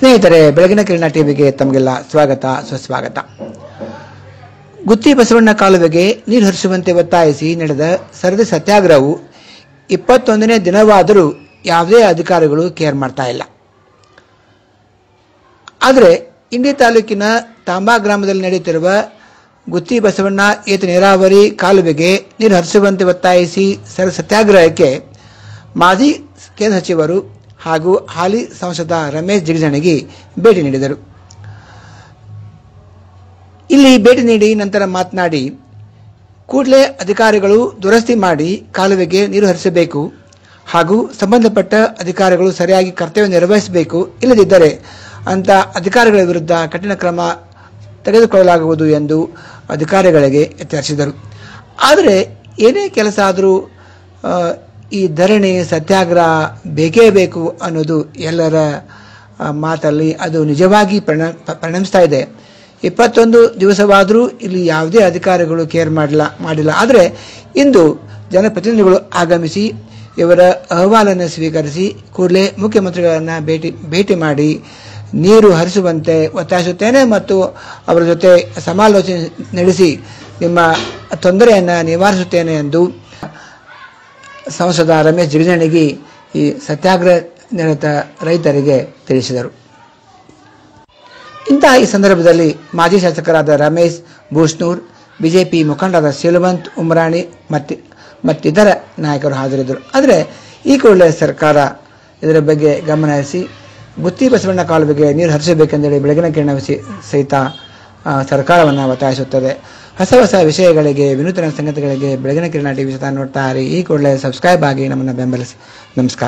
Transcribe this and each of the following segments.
ಸ್ನೇಹಿತರೆ ಬೆಳಗಿನ ಕಿರಣ ಟಿವಿಗೆ ತಮಗೆಲ್ಲ ಸ್ವಾಗತ ಸುಸ್ವಾಗತ ಗುತ್ತಿ ಬಸವಣ್ಣ ಕಾಲುವೆಗೆ ನೀರು ಹರಿಸುವಂತೆ ಒತ್ತಾಯಿಸಿ ನಡೆದ ಸರದಿ ಸತ್ಯಾಗ್ರಹವು ಇಪ್ಪತ್ತೊಂದನೇ ದಿನವಾದರೂ ಯಾವುದೇ ಅಧಿಕಾರಿಗಳು ಕೇರ್ ಮಾಡ್ತಾ ಇಲ್ಲ ಆದರೆ ಇಂಡಿ ತಾಲೂಕಿನ ತಾಂಬಾ ಗ್ರಾಮದಲ್ಲಿ ನಡೆಯುತ್ತಿರುವ ಗುತ್ತಿ ಬಸವಣ್ಣ ಏತ ನೀರಾವರಿ ಕಾಲುವೆಗೆ ನೀರು ಹರಿಸುವಂತೆ ಒತ್ತಾಯಿಸಿ ಸರ ಸತ್ಯಾಗ್ರಹಕ್ಕೆ ಮಾಜಿ ಕೇಂದ್ರ ಸಚಿವರು ಹಾಗೂ ಹಾಲಿ ಸಂಸದ ರಮೇಶ್ ಜಿಗಜಣಗಿ ಭೇಟಿ ನೀಡಿದರು ಇಲ್ಲಿ ಭೇಟಿ ನೀಡಿ ನಂತರ ಮಾತನಾಡಿ ಕೂಡಲೇ ಅಧಿಕಾರಿಗಳು ದುರಸ್ತಿ ಮಾಡಿ ಕಾಲುವೆಗೆ ನೀರು ಹರಿಸಬೇಕು ಹಾಗೂ ಸಂಬಂಧಪಟ್ಟ ಅಧಿಕಾರಿಗಳು ಸರಿಯಾಗಿ ಕರ್ತವ್ಯ ನಿರ್ವಹಿಸಬೇಕು ಇಲ್ಲದಿದ್ದರೆ ಅಂತ ಅಧಿಕಾರಿಗಳ ವಿರುದ್ಧ ಕಠಿಣ ಕ್ರಮ ತೆಗೆದುಕೊಳ್ಳಲಾಗುವುದು ಎಂದು ಅಧಿಕಾರಿಗಳಿಗೆ ಎಚ್ಚರಿಸಿದರು ಆದರೆ ಏನೇ ಕೆಲಸ ಆದರೂ ಆ, ಈ ಧರಣಿ ಸತ್ಯಾಗ್ರಹ ಬೇಕೇ ಬೇಕು ಅನ್ನೋದು ಎಲ್ಲರ ಆ, ಮಾತಲ್ಲಿ ಅದು ನಿಜವಾಗಿ ಪರಿಣ ಪರಿಣಮಿಸ್ತಾ ಇದೆ ಇಪ್ಪತ್ತೊಂದು ದಿವಸವಾದರೂ ಇಲ್ಲಿ ಯಾವುದೇ ಅಧಿಕಾರಿಗಳು ಕೇರ್ ಮಾಡಿಲ್ಲ ಮಾಡಿಲ್ಲ ಆದರೆ ಇಂದು ಜನಪ್ರತಿನಿಧಿಗಳು ಆಗಮಿಸಿ ಇವರ ಅಹವಾಲನ್ನು ಸ್ವೀಕರಿಸಿ ಕೂಡಲೇ ಮುಖ್ಯಮಂತ್ರಿಗಳನ್ನು ಭೇಟಿ ಭೇಟಿ ಮಾಡಿ ನೀರು ಹರಿಸುವಂತೆ ಒತ್ತಾಯಿಸುತ್ತೇನೆ ಮತ್ತು ಅವರ ಜೊತೆ ಸಮಾಲೋಚನೆ ನಡೆಸಿ ನಿಮ್ಮ ತೊಂದರೆಯನ್ನು ನಿವಾರಿಸುತ್ತೇನೆ ಎಂದು ಸಂಸದ ರಮೇಶ್ ಜಿಗಜಣಗಿ ಈ ಸತ್ಯಾಗ್ರಹ ನಿರತ ರೈತರಿಗೆ ತಿಳಿಸಿದರು ಇಂತಹ ಈ ಸಂದರ್ಭದಲ್ಲಿ ಮಾಜಿ ಶಾಸಕರಾದ ರಮೇಶ್ ಬೂಸ್ನೂರ್ ಬಿಜೆಪಿ ಮುಖಂಡರಾದ ಸಿಲ್ವಂತ್ ಉಮ್ರಾಣಿ ಮತ್ತಿ ಮತ್ತಿತರ ನಾಯಕರು ಹಾಜರಿದ್ದರು ಆದರೆ ಈ ಕೂಡಲೇ ಸರ್ಕಾರ ಇದರ ಬಗ್ಗೆ ಗಮನ ಹರಿಸಿ ಗುತ್ತಿ ಬಸವಣ್ಣ ಕಾಲುವೆಗೆ ನೀರು ಹರಿಸಬೇಕೆಂದೇಳಿ ಬೆಳಗಿನ ಕಿರಣ ವಿಸಿ- ಸಹಿತ ಆ, ಸರ್ಕಾರವನ್ನು ಒತ್ತಾಯಿಸುತ್ತದೆ ಹೊಸ ಹೊಸ ವಿಷಯಗಳಿಗೆ ವಿನೂತನ ಸಂಗತಿಗಳಿಗೆ ಬೆಳಗಿನ ಕಿರಣ ಟಿವಿ ಸಹ ನೋಡ್ತಾ ಇರಿ ಈ ಕೂಡಲೇ ಸಬ್ಸ್ಕ್ರೈಬ್ ಆಗಿ ನಮ್ಮನ್ನು ಬೆಂಬಲಿಸಿ ನಮಸ್ಕಾರ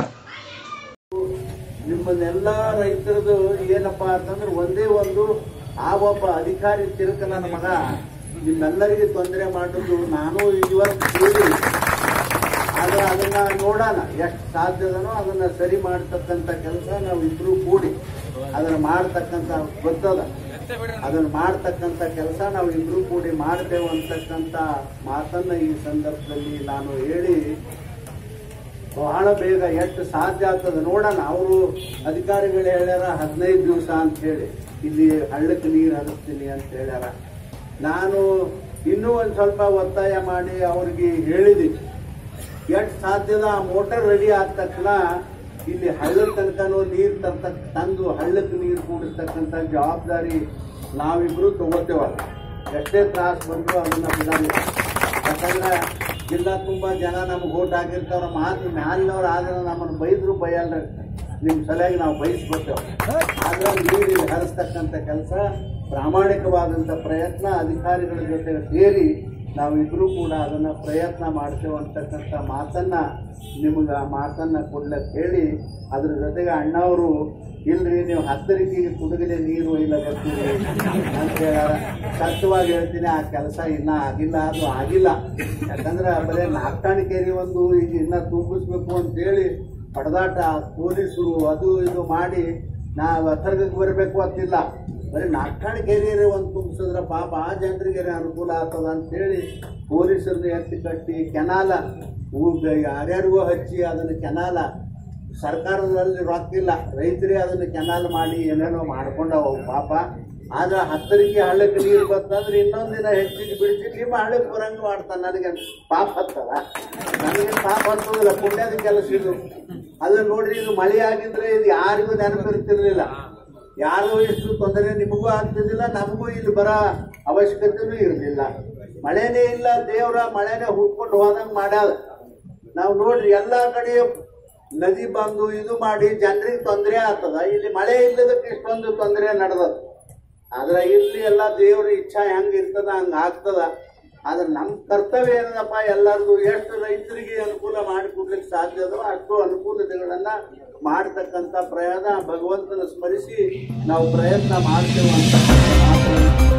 ನಿಮ್ಮನ್ನೆಲ್ಲ ರೈತರದು ಏನಪ್ಪಾ ಅಂತಂದ್ರೆ ಒಂದೇ ಒಂದು ಆ ಒಬ್ಬ ಅಧಿಕಾರಿ ತಿರುಕ ನನ್ನ ಮಗ ನಿಮ್ಮೆಲ್ಲರಿಗೆ ತೊಂದರೆ ಮಾಡುದು ನಾನು ಇವತ್ತು ಕೇಳಿ ಆದ್ರೆ ಅದನ್ನ ನೋಡೋಣ ಎಷ್ಟು ಸಾಧ್ಯದನೋ ಅದನ್ನ ಸರಿ ಮಾಡ್ತಕ್ಕಂಥ ಕೆಲಸ ನಾವು ಇಬ್ರು ಕೂಡಿ ಅದನ್ನ ಮಾಡ್ತಕ್ಕಂಥ ಗೊತ್ತದ ಅದನ್ನ ಮಾಡ್ತಕ್ಕಂಥ ಕೆಲಸ ನಾವು ಇಬ್ರು ಕೂಡಿ ಮಾಡ್ತೇವೆ ಅಂತಕ್ಕಂಥ ಮಾತನ್ನ ಈ ಸಂದರ್ಭದಲ್ಲಿ ನಾನು ಹೇಳಿ ಬಹಳ ಬೇಗ ಎಷ್ಟು ಸಾಧ್ಯ ಆಗ್ತದೆ ನೋಡೋಣ ಅವರು ಅಧಿಕಾರಿಗಳು ಹೇಳ್ಯಾರ ಹದಿನೈದು ದಿವಸ ಅಂತ ಹೇಳಿ ಇಲ್ಲಿ ಹಳ್ಳಕ್ಕೆ ನೀರು ಹರಿಸ್ತೀನಿ ಅಂತ ಹೇಳ್ಯಾರ ನಾನು ಇನ್ನೂ ಒಂದು ಸ್ವಲ್ಪ ಒತ್ತಾಯ ಮಾಡಿ ಅವ್ರಿಗೆ ಹೇಳಿದ್ದೀನಿ ಎಷ್ಟು ಸಾಧ್ಯದ ಆ ಮೋಟರ್ ರೆಡಿ ಆದ ತಕ್ಷಣ ಇಲ್ಲಿ ಹಳ್ಳದ ತನಕನೂ ನೀರು ತರ್ತಕ್ಕ ತಂದು ಹಳ್ಳಕ್ಕೆ ನೀರು ಕೂಡಿಸ್ತಕ್ಕಂಥ ಜವಾಬ್ದಾರಿ ನಾವಿಬ್ರು ತಗೋತೇವಲ್ಲ ಎಷ್ಟೇ ತ್ರಾಸ ಬಂದ್ರು ಅದನ್ನ ಬಿಡಲ್ಲ ಯಾಕಂದ್ರೆ ಜಿಲ್ಲಾ ತುಂಬಾ ಜನ ನಮ್ಗೆ ಓಟ್ ಹಾಕಿರ್ತಾರ ಮಾತು ಮ್ಯಾಲಿನವ್ರು ಆದ್ರೆ ನಮ್ಮನ್ನು ಬೈದ್ರು ಬೈಯಲ್ಲ ನಿಮ್ ಸಲುವಾಗಿ ನಾವು ಬಯಸ್ಕೊತೇವೆ ಆದ್ರೆ ನೀರು ಇಲ್ಲಿ ಹರಿಸ್ತಕ್ಕಂಥ ಕೆಲಸ ಪ್ರಾಮಾಣಿಕವಾದಂಥ ಪ್ರಯತ್ನ ಅಧಿಕಾರಿಗಳ ಜೊತೆ ಸೇರಿ ನಾವಿಬ್ರು ಕೂಡ ಅದನ್ನ ಪ್ರಯತ್ನ ಮಾಡ್ತೇವೆ ಅಂತಕ್ಕಂಥ ಮಾತನ್ನ ನಿಮ್ಗೆ ಆ ಮಾತನ್ನ ಕೊಡ್ಲಕ್ಕೆ ಹೇಳಿ ಅದ್ರ ಜೊತೆಗೆ ಅಣ್ಣವರು ಇಲ್ರಿ ನೀವು ಹತ್ತರಿಕೆಗೆ ಕುದುಗಿದೆ ನೀರು ಇಲ್ಲ ಬರ್ತೀರಿ ಅಂತ ಹೇಳ್ಯಾರ ಸತ್ಯವಾಗಿ ಹೇಳ್ತೀನಿ ಆ ಕೆಲಸ ಇನ್ನ ಆಗಿಲ್ಲ ಅದು ಆಗಿಲ್ಲ ಯಾಕಂದ್ರೆ ಬರೀ ನಾಲ್ಕಾಣಿಕೇರಿ ಒಂದು ಈಗ ಇನ್ನ ತುಂಬಿಸ್ಬೇಕು ಅಂತೇಳಿ ಪಡೆದಾಟ ಪೊಲೀಸರು ಅದು ಇದು ಮಾಡಿ ನಾವು ಅಥರ್ಗಕ್ಕೆ ಬರಬೇಕು ಅಂತಿಲ್ಲ ಬರೀ ನಾಲ್ಕಾಣಿಕೇರಿ ಒಂದು ತುಂಬಿಸಿದ್ರೆ ಪಾಪ ಆ ಜನರಿಗೆ ಅನುಕೂಲ ಆಗ್ತದ ಅಂತೇಳಿ ಪೊಲೀಸರನ್ನ ಎತ್ತಿ ಕಟ್ಟಿ ಕೆನಾಲ ಊ- ಯಾರ್ಯಾರಿಗೋ ಹಚ್ಚಿ ಅದನ್ನು ಕೆನಾಲ ಸರ್ಕಾರದಲ್ಲಿ ರೊಕ್ಕ ಇಲ್ಲ ರೈತರೇ ಅದನ್ನ ಕೆನಾಲ್ ಮಾಡಿ ಏನೇನೋ ಮಾಡ್ಕೊಂಡವು ಪಾಪ ಆದ್ರೆ ಹತ್ತರಿಗೆ ಹಳ್ಳಕ್ಕೆ ನೀರು ಬರ್ತಂದ್ರೆ ಇನ್ನೊಂದ್ ದಿನ ಹೆಚ್ಚಿಗೆ ಬಿಡಿಸಿ ನಿಮ್ಮ ಹಳ್ಳಕ್ಕೆ ಬರಂಗ್ ಮಾಡ್ತಾನೆ ನನಗೆ ಪಾಪ ಹತ್ತದ ನನಗೆ ಪಾಪ ಹತ್ತೋದಿಲ್ಲ ಪುಣ್ಯದ ಕೆಲಸ ಇದು ಅದನ್ನ ನೋಡ್ರಿ ಇದು ಮಳೆ ಆಗಿದ್ರೆ ಇದು ಯಾರಿಗೂ ನೆನಪಿರ್ತಿರ್ಲಿಲ್ಲ ಯಾರಿಗೂ ಇಷ್ಟು ತೊಂದರೆ ನಿಮಗೂ ಆಗ್ತಿದ್ದಿಲ್ಲ ನಮಗೂ ಇಲ್ಲಿ ಬರ ಅವಶ್ಯಕತೆನೂ ಇರಲಿಲ್ಲ ಮಳೆನೇ ಇಲ್ಲ ದೇವ್ರ ಮಳೆನೇ ಹುಡ್ಕೊಂಡು ಹೋದಂಗ್ ಮಾಡ್ಯಾದ ನಾವು ನೋಡ್ರಿ ಎಲ್ಲಾ ಕಡೆ ನದಿ ಬಂದು ಇದು ಮಾಡಿ ಜನರಿಗೆ ತೊಂದರೆ ಆಗ್ತದ ಇಲ್ಲಿ ಮಳೆ ಇಲ್ಲದಕ್ಕೆ ಇಷ್ಟೊಂದು ತೊಂದರೆ ನಡೆದದ ಆದ್ರೆ ಇಲ್ಲಿ ಎಲ್ಲ ದೇವ್ರ ಇಚ್ಛಾ ಹೆಂಗ್ ಇರ್ತದ ಹಂಗ ಆಗ್ತದ ಆದ್ರೆ ನಮ್ ಕರ್ತವ್ಯ ಏನದಪ್ಪ ಎಲ್ಲರಿಗೂ ಎಷ್ಟು ರೈತರಿಗೆ ಅನುಕೂಲ ಮಾಡಿಕೊಡ್ಲಿಕ್ಕೆ ಸಾಧ್ಯ ಅದೋ ಅಷ್ಟು ಅನುಕೂಲತೆಗಳನ್ನ ಮಾಡತಕ್ಕಂತ ಪ್ರಯತ್ನ ಭಗವಂತನ ಸ್ಮರಿಸಿ ನಾವು ಪ್ರಯತ್ನ ಮಾಡ್ತೇವೆ ಅಂತ ಮಾತನ್ನ